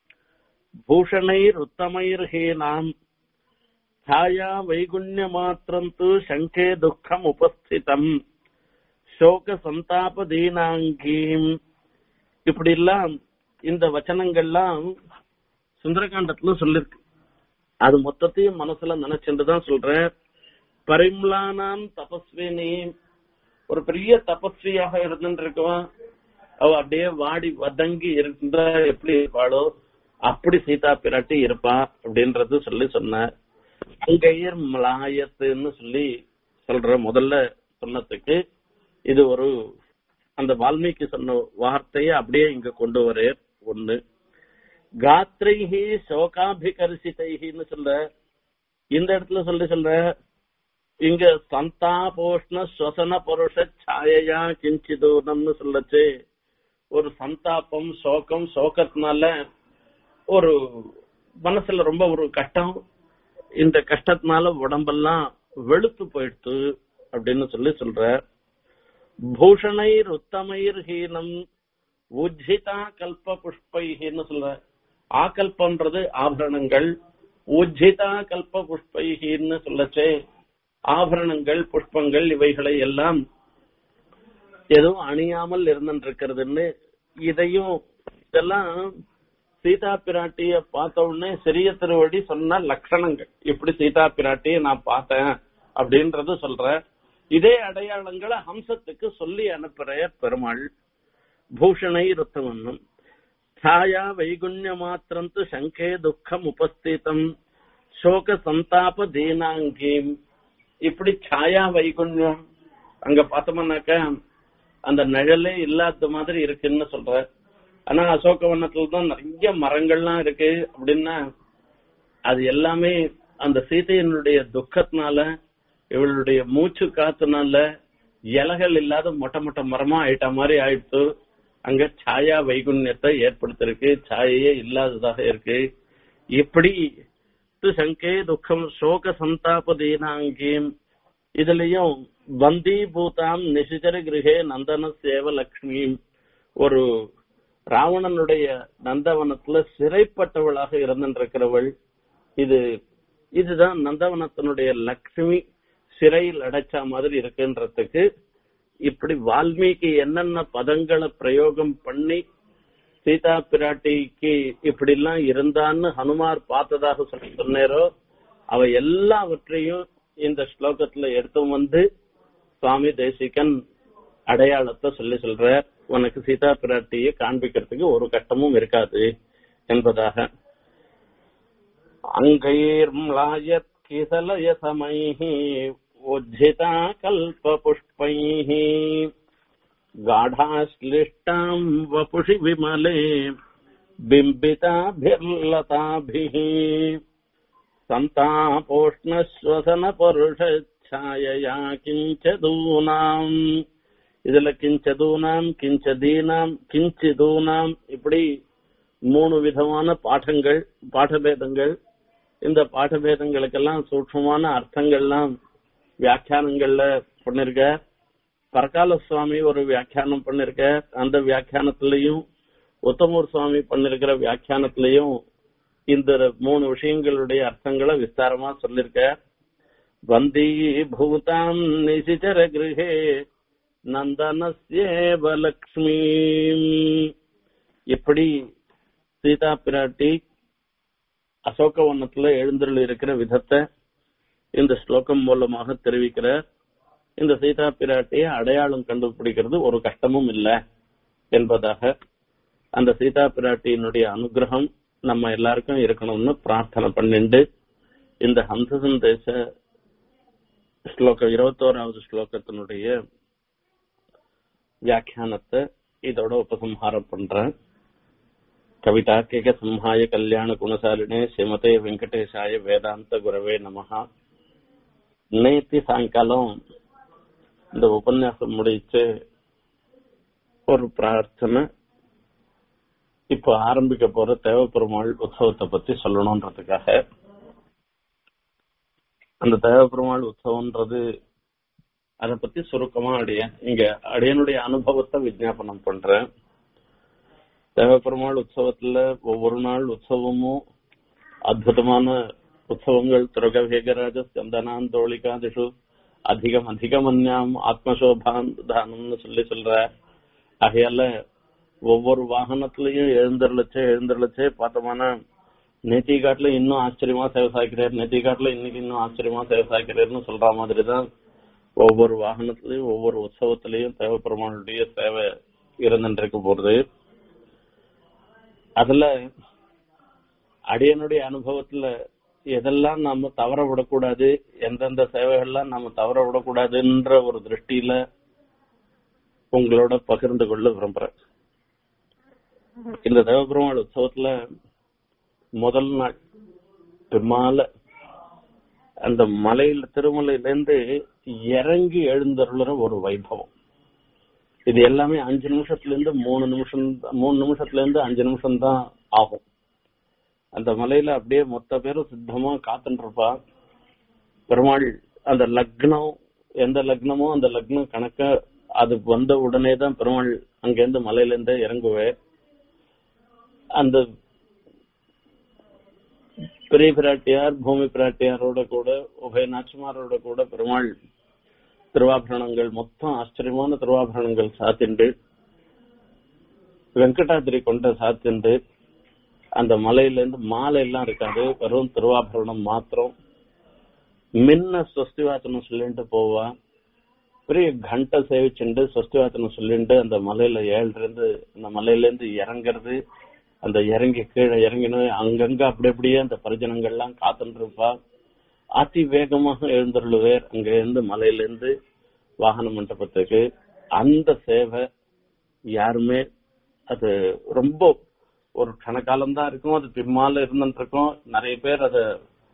பூஷணைருத்தமைர்ஹீனாம் ಛಾಯಾ ವೈಗುಣ್ಯ ಮಾತ್ರಂತು ಶಂಕೆ ದುಃಖಂ உபஸ்திதம் சோக சந்தாப தீனாங்கீம் இப்படி எல்லாம் இந்த வச்சனங்கள்லாம் சுந்தரகாண்டத்துல சொல்லிருக்கு அது மொத்தத்தையும் மனசுல நினைச்சுட்டு தான் சொல்றேன் பரிம்லானாம் தபஸ்வினி ஒரு பெரிய தபஸ்வியாக இருந்துட்டு இருக்கவன் அவ அப்படியே வாடி வதங்கி இருந்தா எப்படி இருப்பாளோ அப்படி சீதா பிராட்டி இருப்பா அப்படின்றது சொல்லி சொன்னார் அங்கையர் மலாயத்துன்னு சொல்லி சொல்ற முதல்ல சொன்னதுக்கு இது ஒரு அந்த வால்மீகி சொன்ன வார்த்தையை அப்படியே இங்க கொண்டு வரே ஒண்ணு காத்ரைஹி சோகாபிகர்ஷிதைஹின்னு சொல்ற இந்த இடத்துல சொல்லி சொல்ற இங்க சந்தாபோஷ்ண ஸ்வசன புருஷ சாயையா கிஞ்சிதூனம்னு சொல்லச்சு ஒரு சந்தாபம் சோகம் சோகத்தினால ஒரு மனசுல ரொம்ப ஒரு கஷ்டம் இந்த கஷ்டத்தினால உடம்பெல்லாம் வெளுத்து போயிடுத்து அப்படின்னு சொல்லி சொல்ற பூஷணைர் உத்தமைர் ஹீனம் உஜ்ஜிதா கல்ப புஷ்பைஹின்னு சொல்ற ஆகல்பன்றது ஆபரணங்கள் உஜ்ஜிதா கல்ப புஷ்பைஹின்னு சொல்லச்சே ஆபரணங்கள் புஷ்பங்கள் இவைகளை எல்லாம் எதுவும் அணியாமல் இருந்துருக்கிறதுன்னு இதையும் இதெல்லாம் சீதா பிராட்டிய பார்த்த உடனே சிறிய திருவடி சொன்ன லட்சணங்கள் இப்படி சீதா பிராட்டிய நான் பார்த்தேன் அப்படின்றது சொல்ற இதே அடையாளங்களை ஹம்சத்துக்கு சொல்லி அனுப்புற பெருமாள் பூஷணை ருத்தமன்னும் ಛಾಯಾ ವೈಗುಣ್ಯ ಮಾತ್ರಂತು ಶಂಕೆ ದುಃಖம் உபஸ்திதம் சோக சந்தாப தீனாங்கீம் இப்படி ಛಾಯಾ வைகுண்யம் அங்க பார்த்தோம்னாக்க அந்த நிழலே இல்லாத மாதிரி இருக்குன்னு சொல்ற ஆனா அசோகவனத்துல தான் நிறைய மரங்கள்லாம் இருக்கு அப்படின்னா அது எல்லாமே அந்த சீதையனுடைய துக்கத்தினால இவளுடைய மூச்சு காத்துனால இலைகள் இல்லாத மொட்டை மொட்டை மரமா ஆயிட்ட மாதிரி ஆயிடுத்து அங்க சாயா வைகுண்யத்தை ஏற்படுத்திருக்கு சாயையே இல்லாததாக இருக்கு இப்படி சங்கே துக்கம் சோக சந்தாப தீனாங்கீம் இதுலயும் வந்தி பூதாம் நிசிச்சர கிரகே நந்தன சேவ லக்ஷ்மி ஒரு ராவணனுடைய நந்தவனத்துல சிறைப்பட்டவளாக இருந்திருக்கிறவள் இது இதுதான் நந்தவனத்தினுடைய லக்ஷ்மி சிறையில் அடைச்ச மாதிரி இருக்குன்றதுக்கு இப்படி வால்மீகி என்னென்ன பதங்களை பிரயோகம் பண்ணி சீதா பிராட்டிக்கு இப்படி எல்லாம் இருந்தான்னு ஹனுமார் பார்த்ததாக சொல்லி சொன்னேரோ அவ எல்லாவற்றையும் இந்த ஸ்லோகத்துல எடுத்து வந்து சுவாமி தேசிகன் அடையாளத்தை சொல்லி சொல்ற உனக்கு சீதா பிராட்டியை காண்பிக்கிறதுக்கு ஒரு கட்டமும் இருக்காது என்பதாக அங்கைர் மலாயத் கிசலய சமைஹி உஜ்ஜிதா கல்ப புஷ்பைஹி गाढाश्लिष्टाम् वपुषि विमले बिम्बिताभिर्लताभिः சந்தாபோஷ்ணஸ்வசனபருஷாயயா கிஞ்சதூனாம் இதுல கிஞ்சதூனாம் கிஞ்சதீனாம் கிஞ்சிதூனாம் இப்படி மூணு விதமான பாடங்கள் பாடபேதங்கள் இந்த பாடபேதங்களுக்கெல்லாம் சூட்சமான அர்த்தங்கள்லாம் வியாக்கியானங்கள்ல பண்ணிருக்க பரகால சுவாமி ஒரு வியாக்கியானம் பண்ணிருக்க அந்த வியாக்கியானத்திலையும் உத்தமூர் சுவாமி பண்ணிருக்கிற வியாக்கியானத்திலையும் இந்த மூணு விஷயங்களுடைய அர்த்தங்களை விஸ்தாரமா சொல்லிருக்க வந்தி பூதாம் நிசிச்சர கிரகே நந்தனசேவ லக்ஷ்மி இப்படி சீதா பிராட்டி அசோகவனத்துல எழுந்தருள் இருக்கிற விதத்தை இந்த ஸ்லோகம் மூலமாக தெரிவிக்கிறார் இந்த சீதா பிராட்டியை அடையாளம் கண்டுபிடிக்கிறது ஒரு கஷ்டமும் இல்லை என்பதாக அந்த சீதா பிராட்டியினுடைய அனுகிரகம் நம்ம எல்லாருக்கும் இருக்கணும்னு பிரார்த்தனை பண்ணிண்டு இந்த ஹம்ச சந்தேச ஸ்லோகம் இருபத்தோராவது ஸ்லோகத்தினுடைய வியாக்கியானத்தை இதோட உபசம்ஹாரம் பண்றேன் கவிதாக்கிக சம்ஹாய கல்யாண குணசாலினே ஸ்ரீமதே வெங்கடேஷாய வேதாந்த குரவே நமஹா நேத்தி சாயங்காலம் இந்த உபன்யாசம் முடிச்சு ஒரு பிரார்த்தனை இப்போ ஆரம்பிக்க போற தேவப்பெருமாள் உற்சவத்தை பத்தி சொல்லணும்ன்றதுக்காக அந்த தேவப்பெருமாள் உற்சவம்ன்றது அதை பத்தி சுருக்கமா அடியேன் இங்க அடியனுடைய அனுபவத்தை விஜாபனம் பண்றேன் தேவப்பெருமாள் உற்சவத்துல ஒவ்வொரு நாள் உற்சவமும் அற்புதமான உற்சவங்கள் துரகவேகராஜ ஸ்கந்தனாந்தோளிகாதிஷு அதிகம் அதிகமன்யாம் ஆத்மசோபான் தானம்னு சொல்லி சொல்ற ஆகையால ஒவ்வொரு வாகனத்திலையும் எழுந்தருளச்சே எழுந்தருளச்சே பார்த்தோம்னா நேத்தி காட்டுல இன்னும் ஆச்சரியமா சேவை சாய்க்கிறார் நேத்தி காட்டுல இன்னைக்கு இன்னும் ஆச்சரியமா சேவை சாய்க்கிறார்னு சொல்ற மாதிரி தான் ஒவ்வொரு வாகனத்திலையும் ஒவ்வொரு உற்சவத்திலையும் தேவப்பெருமானுடைய சேவை இருந்துட்டு போறது அதுல அடியனுடைய அனுபவத்துல எதெல்லாம் நாம தவற விடக்கூடாது எந்தெந்த சேவைகள்லாம் நாம தவற விடக்கூடாதுன்ற ஒரு திருஷ்டியில உங்களோட பகிர்ந்து கொள்ள விரும்புறேன் இந்த தேவபெருமாள் உற்சவத்துல முதல் நாள் பெருமால அந்த மலையில திருமலையில இருந்து இறங்கி எழுந்தருளுற ஒரு வைபவம் இது எல்லாமே அஞ்சு நிமிஷத்துல இருந்து மூணு நிமிஷம் மூணு நிமிஷத்துல இருந்து அஞ்சு நிமிஷம் தான் ஆகும் அந்த மலையில அப்படியே மொத்த பேரும் சித்தமா காத்துட்டு இருப்பா பெருமாள் அந்த லக்னம் எந்த லக்னமோ அந்த லக்னம் கணக்க அது வந்த உடனே தான் பெருமாள் அங்கிருந்து மலையில இருந்து இறங்குவேன் அந்த பெரிய பிராட்டியார் பூமி பிராட்டியாரோட கூட உபய நாச்சிமாரோட கூட பெருமாள் திருவாபரணங்கள் மொத்தம் ஆச்சரியமான திருவாபரணங்கள் சாத்திண்டு வெங்கடாதிரி கொண்ட சாத்திண்டு அந்த மலையில இருந்து மாலை எல்லாம் இருக்காது வெறும் திருவாபரணம் மாத்திரம் மின்ன ஸ்வஸ்திவாச்சனம் சொல்லிட்டு போவா பெரிய கண்டை சேவிச்சுண்டு ஸ்வஸ்திவாச்சனம் சொல்லிட்டு அந்த மலையில ஏழ்றது அந்த மலையில இருந்து இறங்குறது அந்த இறங்கி கீழே இறங்கின அங்கங்க அப்படி அப்படியே அந்த பரிஜனங்கள்லாம் காத்துட்டு இருப்பா அதி வேகமாக எழுந்தருளுவேர் அங்க இருந்து மலையில இருந்து வாகன மண்டபத்துக்கு அந்த சேவை யாருமே அது ரொம்ப ஒரு கணக்காலம் தான் இருக்கும் அது பின்னால இருந்துட்டு இருக்கும் நிறைய பேர் அத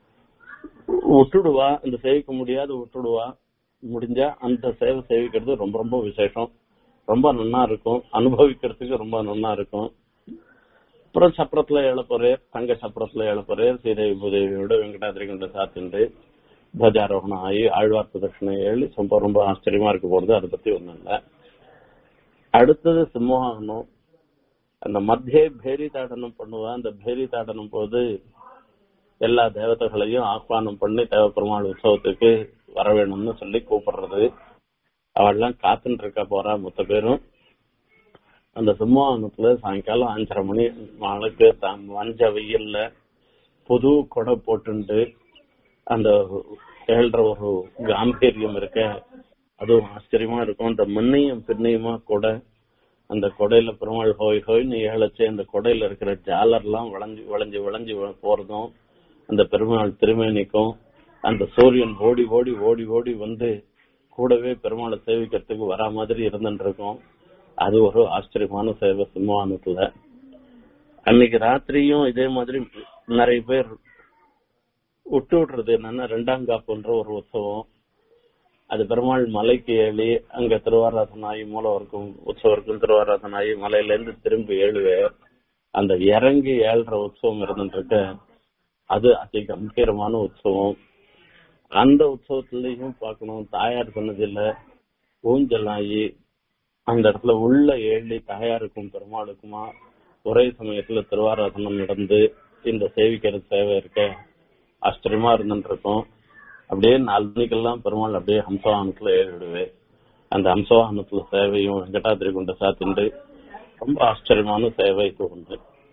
விட்டுடுவா அந்த சேவிக்க முடியாது விட்டுடுவா முடிஞ்சா அந்த சேவை சேவிக்கிறது ரொம்ப ரொம்ப விசேஷம் ரொம்ப நன்னா இருக்கும் அனுபவிக்கிறதுக்கு ரொம்ப நன்னா இருக்கும் அப்புறம் சப்பரத்துல எழப்போறேர் தங்க சப்பரத்துல எழப்போறேர் சீதேவி பூதேவியோட வெங்கடாதிரி கொண்ட சாத்திண்டு துவஜாரோகணம் ஆகி ஆழ்வார் பிரதட்சணை ஏழு ரொம்ப ரொம்ப ஆச்சரியமா இருக்க போறது அதை பத்தி ஒண்ணும் இல்ல அடுத்தது சிம்மவாகனம் அந்த மத்திய பேரி தாடனம் பண்ணுவா அந்த பேரி தாடனம் போது எல்லா தேவதைகளையும் ஆஹ்வானம் பண்ணி தேவப்பெருமாள் உற்சவத்துக்கு வர வேணும்னு சொல்லி கூப்பிடுறது அவள்லாம் காத்துட்டு இருக்க போறா மொத்த பேரும் அந்த சிம்மாவனத்துல சாயங்காலம் அஞ்சரை மணி நாளுக்கு மஞ்ச வெயில்ல புது கொடை போட்டுண்டு அந்த ஏழ்ற ஒரு காம்பீரியம் இருக்க அதுவும் ஆச்சரியமா இருக்கும் அந்த முன்னையும் பின்னையுமா கொடை அந்த கொடையில பெருமாள் ஹோய் ஹோய்னு ஏழச்சு அந்த கொடையில இருக்கிற ஜாலர்லாம் வளைஞ்சு வளைஞ்சு வளைஞ்சு போறதும் அந்த பெருமாள் திருமேனிக்கும் அந்த சூரியன் ஓடி ஓடி ஓடி ஓடி வந்து கூடவே பெருமாளை சேவிக்கிறதுக்கு வரா மாதிரி இருந்துட்டு இருக்கும் அது ஒரு ஆச்சரியமான சேவை சிம்மவானத்துல அன்னைக்கு ராத்திரியும் இதே மாதிரி நிறைய பேர் விட்டு விடுறது என்னன்னா ரெண்டாம் காப்புன்ற ஒரு உற்சவம் அது பெருமாள் மலைக்கு ஏழி அங்க திருவாராதனாயி மூலவருக்கும் உற்சவருக்கும் திருவாராதனாயி மலையில இருந்து திரும்பி ஏழுவேர் அந்த இறங்கி ஏழ்ற உற்சவம் இருந்துட்டு இருக்க அது அதி கம்பீரமான உற்சவம் அந்த உற்சவத்திலையும் பார்க்கணும் தாயார் சொன்னதில்ல ஊஞ்சல் ஆகி அந்த இடத்துல உள்ள ஏழி தாயாருக்கும் பெருமாளுக்குமா ஒரே சமயத்துல திருவாராதனம் நடந்து இந்த சேவிக்கிற சேவை இருக்க ஆச்சரியமா இருந்துட்டு இருக்கும் அப்படியே நாலு மணிக்கெல்லாம் பெருமாள் அப்படியே ஹம்சவாகனத்துல ஏறிடுவேன் அந்த ஹம்சவாகனத்துல சேவையும் வெங்கடாதிரி கொண்ட சாத்திண்டு ரொம்ப ஆச்சரியமான சேவை இது உண்டு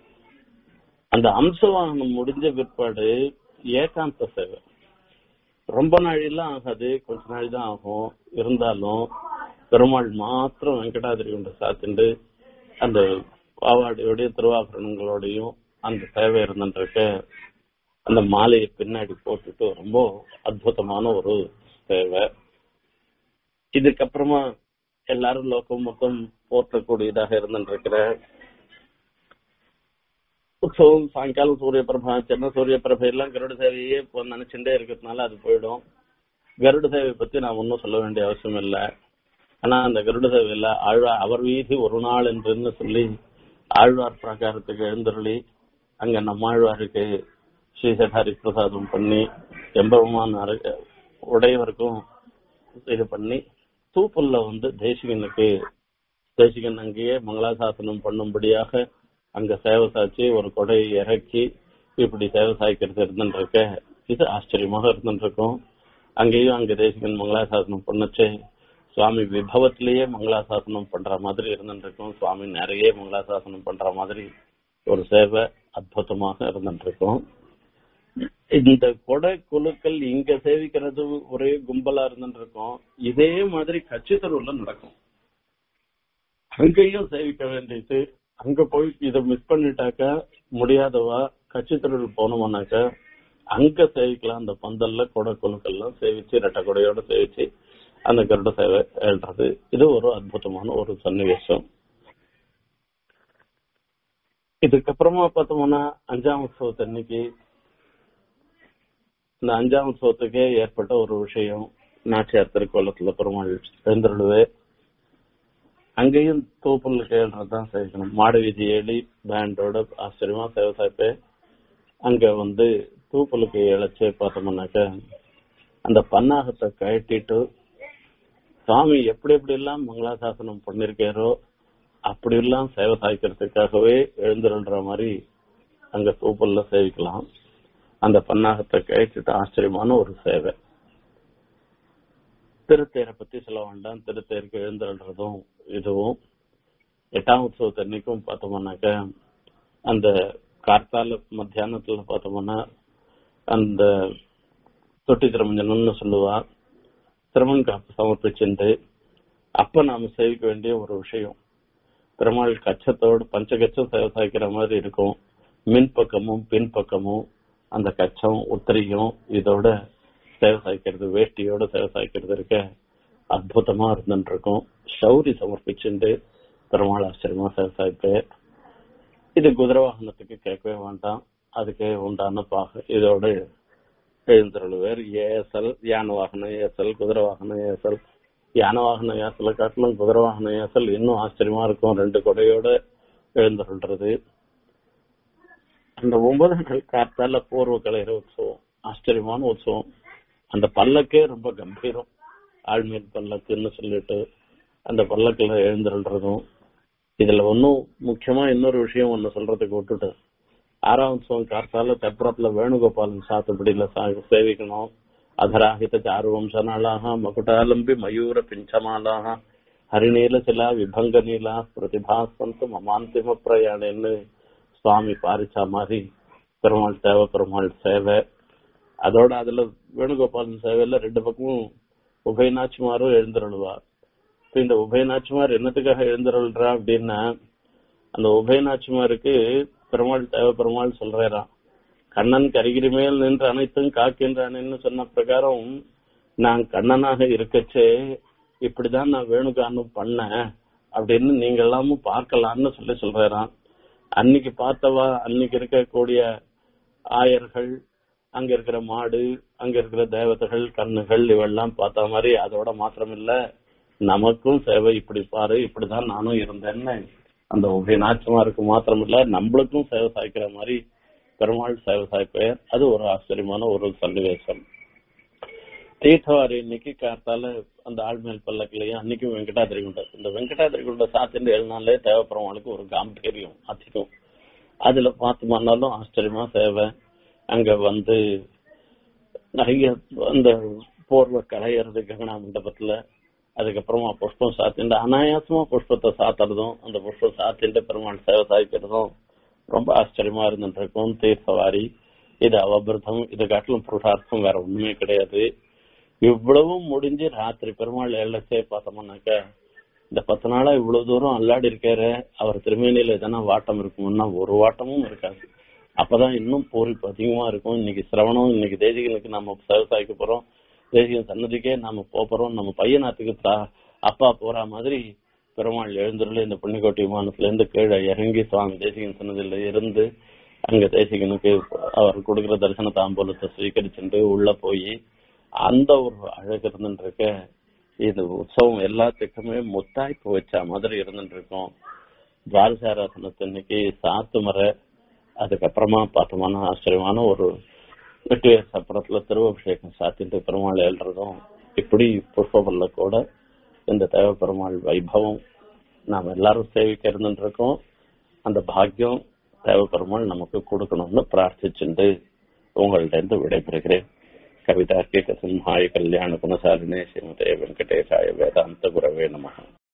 அந்த அம்சவாகனம் முடிஞ்ச பிற்பாடு ஏகாந்த சேவை ரொம்ப நாளெல்லாம் ஆகாது கொஞ்ச நாள் தான் ஆகும் இருந்தாலும் பெருமாள் மாத்திரம் வெங்கடாதிரி கொண்ட சாத்திண்டு அந்த பாவாடையோடய திருவாபரணங்களோடையும் அந்த சேவை இருந்துருக்க அந்த மாலையை பின்னாடி போட்டுட்டு ரொம்ப அற்புதமான ஒரு சேவை இதுக்கப்புறமா எல்லாரும் லோகம் மொத்தம் போற்றக்கூடியதாக இருந்துருக்கிற உற்சவம் சாயங்காலம் சூரிய பிரபா சின்ன சூரிய பிரபை எல்லாம் கருட சேவையே இப்போ நினைச்சுட்டே இருக்கிறதுனால அது போயிடும் கருட சேவை பத்தி நான் ஒன்றும் சொல்ல வேண்டிய அவசியம் இல்லை ஆனா அந்த கருட சேவையில ஆழ்வார் அவர் வீதி ஒரு நாள் என்றுன்னு சொல்லி ஆழ்வார் பிரகாரத்துக்கு எழுந்தருளி அங்க நம்மாழ்வாருக்கு ஸ்ரீசடாரி பிரசாதம் பண்ணி எம்பெருமான் உடையவருக்கும் இது பண்ணி தூப்புல்ல வந்து தேசிகனுக்கு தேசிகன் அங்கேயே மங்களாசாசனம் பண்ணும்படியாக அங்க சேவை சாய்ச்சி ஒரு கொடையை இறக்கி இப்படி சேவை சாய்க்கிறது இருந்துருக்க இது ஆச்சரியமாக இருந்துருக்கும் அங்கேயும் அங்க தேசிகன் மங்களாசாசனம் பண்ணச்சு சுவாமி விபவத்திலேயே மங்களாசாசனம் பண்ற மாதிரி இருந்துருக்கும் சுவாமி நிறைய மங்களாசாசனம் பண்ற மாதிரி ஒரு சேவை அற்புதமாக இருந்துருக்கும் இந்த கொடை குழுக்கள் இங்க சேவிக்கிறது ஒரே கும்பலா இருந்துருக்கும் இதே மாதிரி கட்சி தெருவுல நடக்கும் அங்கேயும் சேவிக்க வேண்டியது அங்க போய் இதை மிஸ் பண்ணிட்டாக்கா முடியாதவா கட்சி தெருவில் போனோம்னாக்கா அங்க சேவிக்கலாம் அந்த பந்தல்ல கொடை குழுக்கள்லாம் சேவிச்சு ரெட்டை கொடையோட சேவிச்சு அந்த கருட சேவை எழுறது இது ஒரு அற்புதமான ஒரு சன்னிவேசம் இதுக்கப்புறமா பார்த்தோம்னா அஞ்சாம் உற்சவத்தன்னைக்கு இந்த அஞ்சாம் உற்சவத்துக்கே ஏற்பட்ட ஒரு விஷயம் நாச்சியார் திருக்கோலத்துல பெருமாள் எழுந்துருடுவே அங்கேயும் தோப்புல கேள்றதுதான் சேர்க்கணும் மாடு வீதி ஏழி பேண்டோட ஆச்சரியமா சேவை சாய்ப்பு அங்க வந்து தூப்பலுக்கு இழைச்சு பார்த்தோம்னாக்க அந்த பன்னாகத்தை கழட்டிட்டு சுவாமி எப்படி எப்படி எல்லாம் மங்களாசாசனம் பண்ணிருக்காரோ அப்படி எல்லாம் சேவை சாய்க்கிறதுக்காகவே எழுந்துருன்ற மாதிரி அங்க தூப்பல்ல சேவிக்கலாம் அந்த பன்னாகத்தை கழிச்சுட்டு ஆச்சரியமான ஒரு சேவை திருத்தேரை பத்தி சொல்ல வேண்டாம் திருத்தேருக்கு எழுந்துறதும் இதுவும் எட்டாம் உற்சவத்தன்னைக்கும் பார்த்தோம்னாக்க அந்த கார்த்தால மத்தியானத்துல பார்த்தோம்னா அந்த தொட்டி திருமஞ்சனம்னு சொல்லுவா திருமண் காப்பு சமர்ப்பிச்சுட்டு அப்ப நாம சேவிக்க வேண்டிய ஒரு விஷயம் பெருமாள் கச்சத்தோடு பஞ்சகச்சம் சேவை சாய்க்கிற மாதிரி இருக்கும் மின் பக்கமும் பின் பக்கமும் அந்த கச்சம் உத்திரியும் இதோட சேவை சாய்க்கிறது வேஷ்டியோட சேவை சாய்க்கிறது இருக்க அற்புதமா இருந்துட்டு இருக்கும் சௌரி சமர்ப்பிச்சுட்டு பெருமாள் ஆச்சரியமா சேவை சாய்ப்பு இது குதிரை வாகனத்துக்கு கேட்கவே வேண்டாம் அதுக்கு உண்டான பாக இதோட எழுந்துருளுவேர் ஏசல் யானை வாகனம் ஏசல் குதிரை வாகனம் ஏசல் யானை வாகன ஏசலை காட்டிலும் குதிரை வாகன ஏசல் இன்னும் ஆச்சரியமா இருக்கும் ரெண்டு கொடையோட எழுந்துருள்றது அந்த ஒன்பது நாள் காத்தால பூர்வ கலையிற உற்சவம் ஆச்சரியமான உற்சவம் அந்த பல்லக்கே ரொம்ப கம்பீரம் ஆழ்மீன் பல்லக்குன்னு சொல்லிட்டு அந்த பல்லக்குல எழுந்துருள்றதும் இதுல ஒன்னும் முக்கியமா இன்னொரு விஷயம் ஒண்ணு சொல்றதுக்கு விட்டுட்டு ஆறாம் உற்சவம் காத்தால தெப்பரத்துல வேணுகோபாலன் சாத்துப்படியில சேவிக்கணும் அதராகித சாரு வம்சநாளாக மகுடாலம்பி மயூர பிஞ்சமாளாக ஹரிநீல சிலா விபங்க நீலா பிரதிபாசந்து மமாந்திம பிரயாணன்னு சுவாமி பாரிச்சா மாதிரி பெருமாள் சேவை பெருமாள் சேவை அதோட அதுல வேணுகோபாலன் சேவையில ரெண்டு பக்கமும் உபயநாச்சிமாரும் எழுந்துருள்வா இப்ப இந்த உபயநாச்சிமார் என்னத்துக்காக எழுந்துருள்றா அப்படின்னா அந்த உபயநாச்சிமாருக்கு பெருமாள் தேவ பெருமாள் சொல்றாராம் கண்ணன் கரிகிரி மேல் நின்று அனைத்தும் காக்கின்றானேன்னு சொன்ன பிரகாரம் நான் கண்ணனாக இருக்கச்சே இப்படிதான் நான் வேணுகானம் பண்ணேன் அப்படின்னு நீங்க எல்லாமும் பார்க்கலாம்னு சொல்லி சொல்றாராம் அன்னைக்கு பார்த்தவா அன்னைக்கு இருக்கக்கூடிய ஆயர்கள் அங்க இருக்கிற மாடு அங்க இருக்கிற தேவதைகள் கண்ணுகள் இவெல்லாம் பார்த்த மாதிரி அதோட மாத்திரம் இல்ல நமக்கும் சேவை இப்படி பாரு இப்படிதான் நானும் இருந்தேன்னு அந்த உபய நாச்சமாருக்கு மாத்திரம் இல்ல நம்மளுக்கும் சேவை சாய்க்கிற மாதிரி பெருமாள் சேவை சாய்ப்பெயர் அது ஒரு ஆச்சரியமான ஒரு சன்னிவேசம் தீர்த்தவாரி இன்னைக்கு காத்தால அந்த ஆழ்மேல் பல்லக்கிலையும் அன்னைக்கும் வெங்கடாதிரி குண்டை இந்த வெங்கடாதிரி குண்டை சாத்திட்டு எழுநாளே தேவைப்படுறவங்களுக்கு ஒரு காம்பீரியம் அதிகம் அதுல பார்த்தோம்னாலும் ஆச்சரியமா சேவை அங்க வந்து நிறைய அந்த போர்வை களையிறது கங்கனா மண்டபத்துல அதுக்கப்புறமா புஷ்பம் சாத்திண்டு அனாயாசமா புஷ்பத்தை சாத்துறதும் அந்த புஷ்பம் சாத்திண்டு பெருமாள் சேவை சாய்க்கிறதும் ரொம்ப ஆச்சரியமா இருந்துட்டு இருக்கும் தீர்த்தவாரி இது அவபிரதம் இது காட்டிலும் புருஷார்த்தம் வேற ஒண்ணுமே கிடையாது இவ்வளவும் முடிஞ்சு ராத்திரி பெருமாள் எல்லச்சே பார்த்தோம்னாக்க இந்த பத்து நாளா இவ்வளவு தூரம் அல்லாடி இருக்காரு அவர் திருமேனியில எதனா வாட்டம் இருக்கும்னா ஒரு வாட்டமும் இருக்காது அப்பதான் இன்னும் பூரிப்பு அதிகமா இருக்கும் இன்னைக்கு சிரவணம் இன்னைக்கு தேசிகனுக்கு நம்ம விவசாயிக்க போறோம் தேசிகன் சன்னதிக்கே நாம போறோம் நம்ம பையனாத்துக்கு அப்பா போற மாதிரி பெருமாள் எழுந்துள்ள இந்த புண்ணிக்கோட்டை விமானத்துல இருந்து கீழே இறங்கி சுவாமி தேசிகன் சன்னதியில இருந்து அங்க தேசிகனுக்கு அவர் கொடுக்கிற தரிசன தாம்பூலத்தை ஸ்வீகரிச்சுட்டு உள்ள போய் அந்த ஒரு அழகு இருந்துட்டு இருக்க இந்த உற்சவம் எல்லாத்துக்குமே முத்தாய்ப்பு வச்ச மாதிரி இருந்துட்டு இருக்கும் துவாரசாராசனத்தன்னைக்கு சாத்து மறை அதுக்கப்புறமா பார்த்தோம்னா ஆச்சரியமான ஒரு வெட்டிவேர் சப்பரத்துல திருவபிஷேகம் சாத்திட்டு பெருமாள் எழுறதும் இப்படி புஷ்பபல்ல கூட இந்த தேவ பெருமாள் வைபவம் நாம் எல்லாரும் சேவிக்க இருந்துட்டு இருக்கோம் அந்த பாக்கியம் தேவ பெருமாள் நமக்கு கொடுக்கணும்னு பிரார்த்திச்சுட்டு உங்கள்ட்ட இருந்து விடைபெறுகிறேன் கவிதார்க்கிக சிம்ஹாய கல்யாண குணசாலினே ஸ்ரீமதே வெங்கடேசாய வேதாந்த குரவே நமக